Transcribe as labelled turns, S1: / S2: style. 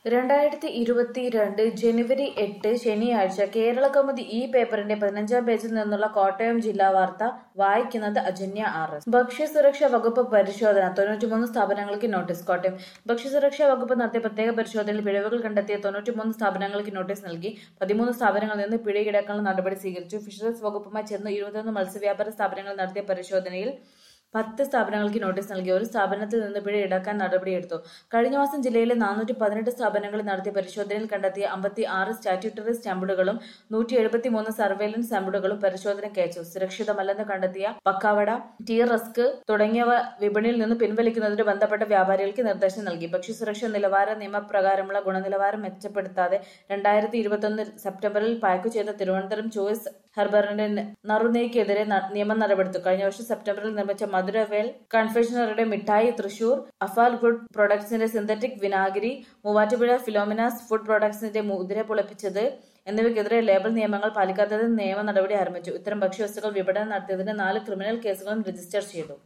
S1: രണ്ടായിരത്തി ഇരുപത്തിരണ്ട് ജനുവരി എട്ട് ശനിയാഴ്ച കേരള കൗമുദി ഈ പേപ്പറിന്റെ പതിനഞ്ചാം പേജിൽ നിന്നുള്ള കോട്ടയം ജില്ലാ വാർത്ത വായിക്കുന്നത് അജന്യ ആർ എസ് ഭക്ഷ്യസുരക്ഷാ വകുപ്പ് പരിശോധന തൊണ്ണൂറ്റിമൂന്ന് സ്ഥാപനങ്ങൾക്ക് നോട്ടീസ് കോട്ടയം ഭക്ഷ്യസുരക്ഷാ വകുപ്പ് നടത്തിയ പ്രത്യേക പരിശോധനയിൽ പിഴവുകൾ കണ്ടെത്തിയ തൊണ്ണൂറ്റിമൂന്ന് സ്ഥാപനങ്ങൾക്ക് നോട്ടീസ് നൽകി പതിമൂന്ന് സ്ഥാപനങ്ങളിൽ നിന്ന് പിഴ ഈടാക്കാനുള്ള നടപടി സ്വീകരിച്ചു ഫിഷറീസ് വകുപ്പുമായി ചേർന്ന് ഇരുപത്തൊന്ന് മത്സ്യവ്യാപാര സ്ഥാപനങ്ങൾ നടത്തിയ പരിശോധനയിൽ പത്ത് സ്ഥാപനങ്ങൾക്ക് നോട്ടീസ് നൽകി ഒരു സ്ഥാപനത്തിൽ നിന്ന് പിഴ ഈടാക്കാൻ നടപടിയെടുത്തു കഴിഞ്ഞ മാസം ജില്ലയിലെ നാനൂറ്റി പതിനെട്ട് സ്ഥാപനങ്ങളിൽ നടത്തിയ പരിശോധനയിൽ കണ്ടെത്തിയ അമ്പത്തി ആറ് സ്റ്റാറ്റ്യൂട്ടറി സ്റ്റാമ്പുകളും നൂറ്റി എഴുപത്തി മൂന്ന് സർവേലൻസ് സ്റ്റാമ്പുകളും പരിശോധനയ്ക്ക് അയച്ചു സുരക്ഷിതമല്ലെന്ന് കണ്ടെത്തിയ പക്കാവട ടീ റസ്ക് തുടങ്ങിയവ വിപണിയിൽ നിന്ന് പിൻവലിക്കുന്നതിന് ബന്ധപ്പെട്ട വ്യാപാരികൾക്ക് നിർദ്ദേശം നൽകി ഭക്ഷ്യസുരക്ഷാ നിലവാര നിയമപ്രകാരമുള്ള ഗുണനിലവാരം മെച്ചപ്പെടുത്താതെ രണ്ടായിരത്തി ഇരുപത്തൊന്ന് സെപ്റ്റംബറിൽ പാക്ക് ചെയ്ത തിരുവനന്തപുരം ചോയ്സ് ഹെർബറിന്റെ നറുനെയ്ക്കെതിരെ ന- നിയമ നടപടിയെടുത്തു കഴിഞ്ഞ വർഷം സെപ്റ്റംബറിൽ നിർമ്മിച്ച മധുരവേൽ കൺഫെഷണറിയുടെ മിഠായി തൃശൂർ അഫാൽ ഗുഡ് പ്രൊഡക്ട്സിന്റെ സിന്തറ്റിക് വിനാഗിരി മൂവാറ്റുപുഴ ഫിലോമിനാസ് ഫുഡ് പ്രൊഡക്ട്സിന്റെ മുതിര പൊളിപ്പിച്ചത് എന്നിവയ്ക്കെതിരെ ലേബൽ നിയമങ്ങൾ പാലിക്കാത്തതിന് നിയമ നടപടി ആരംഭിച്ചു ഇത്തരം ഭക്ഷ്യവസ്തുക്കൾ വിപണനം നടത്തിയതിന് നാല് ക്രിമിനൽ കേസുകളും രജിസ്റ്റർ ചെയ്തു